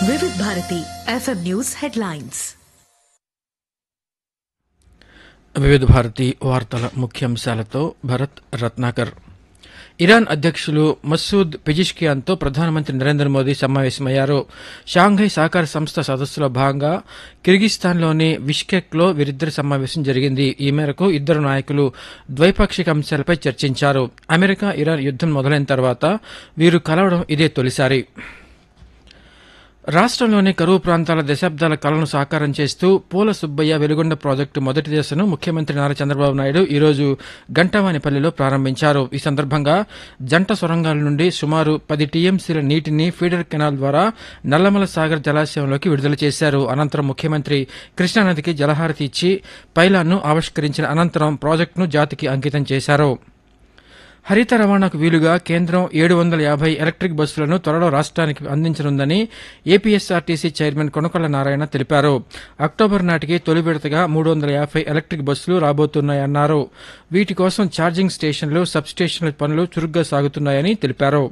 వివిధ Bharati FM news headlines వివిధ భారతి వార్తల ముఖ్యాంశాలతో భరత్ రత్నాకర్ ఇరాన్ అధ్యక్షులు మసూద్ పెజిష్కియాన్తో ప్రధానమంత్రి నరేంద్ర మోదీ సమావేశమయ్యారు షాంఘై సహకార సంస్థ సదస్సులో భాగంగా కిర్గిస్తాన్లోని బిష్కెక్లో వీరిద్దరి సమావేశం జరిగింది ఈ మేరకు ఇద్దరు నాయకులు ద్వైపాక్షిక అంశాలపై చర్చించారు అమెరికా ఇరాన్ యుద్దం మొదలైన తర్వాత వీరు కలవడం ఇదే తొలిసారి రాష్ట్రంలోని కరువు ప్రాంతాల దశాబ్దాల కలను సాకారం చేస్తూ పూల సుబ్బయ్య వెలుగొండ ప్రాజెక్టు మొదటి దశను ముఖ్యమంత్రి నారా చంద్రబాబు నాయుడు ఈరోజు గంటవానిపల్లిలో ప్రారంభించారు ఈ సందర్భంగా జంట సొరంగాల నుండి సుమారు పది టీఎంసీల నీటిని ఫీడర్ కెనాల్ ద్వారా నల్లమల సాగర్ జలాశయంలోకి విడుదల చేశారు అనంతరం ముఖ్యమంత్రి కృష్ణానదికి జలహారతి ఇచ్చి పైలాన్ను ఆవిష్కరించిన అనంతరం ప్రాజెక్టును జాతికి అంకితం చేశారు హరిత రవాణాకు వీలుగా కేంద్రం ఏడు వందల యాభై ఎలక్ట్రిక్ బస్సులను త్వరలో రాష్ట్రానికి అందించనుందని ఏపీఎస్ఆర్టీసీ చైర్మన్ కొనకొల్ల నారాయణ తెలిపారు అక్టోబర్ నాటికి తొలి విడతగా మూడు వందల యాభై ఎలక్ట్రిక్ బస్సులు రాబోతున్నాయన్నారు వీటి కోసం ఛార్జింగ్ స్టేషన్లు సబ్ స్టేషన్ల పనులు చురుగ్గా సాగుతున్నాయని తెలిపారు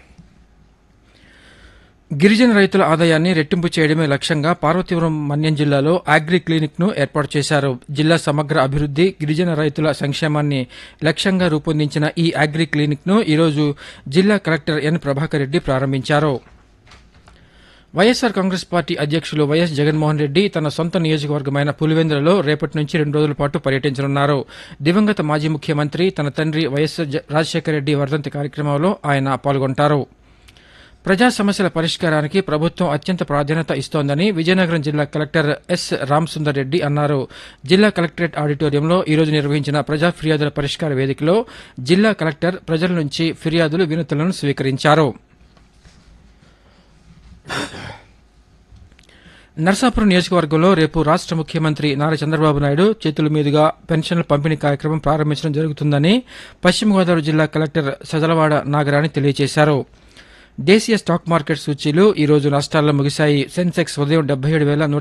గిరిజన రైతుల ఆదాయాన్ని రెట్టింపు చేయడమే లక్ష్యంగా పార్వతీపురం మన్యం జిల్లాలో అగ్రి క్లినిక్ ను ఏర్పాటు చేశారు జిల్లా సమగ్ర అభివృద్ది గిరిజన రైతుల సంక్షేమాన్ని లక్ష్యంగా రూపొందించిన ఈ అగ్రి క్లినిక్ ను ఈరోజు జిల్లా కలెక్టర్ ఎన్ ప్రభాకర్ రెడ్డి ప్రారంభించారు వైఎస్సార్ కాంగ్రెస్ పార్టీ అధ్యక్షులు వైఎస్ జగన్మోహన్ రెడ్డి తన సొంత నియోజకవర్గమైన పులివెందులలో రేపటి నుంచి రెండు రోజుల పాటు పర్యటించనున్నారు దివంగత మాజీ ముఖ్యమంత్రి తన తండ్రి వైఎస్ రాజశేఖర రెడ్డి వర్ధంతి కార్యక్రమంలో ఆయన పాల్గొంటారు ప్రజా సమస్యల పరిష్కారానికి ప్రభుత్వం అత్యంత ప్రాధాన్యత ఇస్తోందని విజయనగరం జిల్లా కలెక్టర్ ఎస్ రామసుందర్ రెడ్డి అన్నారు జిల్లా కలెక్టరేట్ ఆడిటోరియంలో ఈరోజు నిర్వహించిన ప్రజా ఫిర్యాదుల పరిష్కార వేదికలో జిల్లా కలెక్టర్ ప్రజల నుంచి ఫిర్యాదులు వినతులను స్వీకరించారు నర్సాపురం నియోజకవర్గంలో రేపు రాష్ట ముఖ్యమంత్రి నారా చంద్రబాబు నాయుడు చేతుల మీదుగా పెన్షన్ల పంపిణీ కార్యక్రమం ప్రారంభించడం జరుగుతుందని పశ్చిమ గోదావరి జిల్లా కలెక్టర్ సజలవాడ నాగరాణి తెలియజేశారు దేశీయ స్టాక్ మార్కెట్ సూచీలు ఈ రోజు నష్టాల్లో ముగిశాయి సెన్సెక్స్ ఉదయం డెబ్బై ఏడు వేల నూట